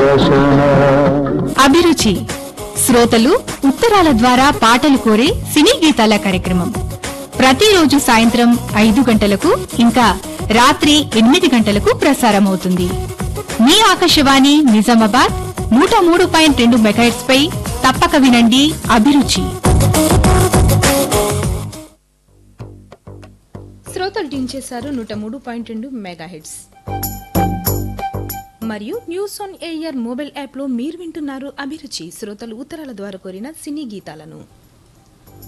సువాసన అభిరుచి శ్రోతలు ఉత్తరాల ద్వారా పాటలు కోరే సినీ గీతాల కార్యక్రమం ప్రతిరోజు సాయంత్రం ఐదు గంటలకు ఇంకా రాత్రి ఎనిమిది గంటలకు ప్రసారమవుతుంది మీ ఆకాశవాణి నిజామాబాద్ నూట మూడు పాయింట్ రెండు మెగాహెట్స్ పై తప్పక వినండి అభిరుచి శ్రోతలు ట్యూన్ చేశారు నూట మూడు పాయింట్ రెండు మెగా హిట్స్ మరియు న్యూస్ ఆన్ ఎయిర్ మొబైల్ యాప్లో మీరు వింటున్నారు అభిరుచి శ్రోతలు ఉత్తరాల ద్వారా కోరిన సినీ గీతాలను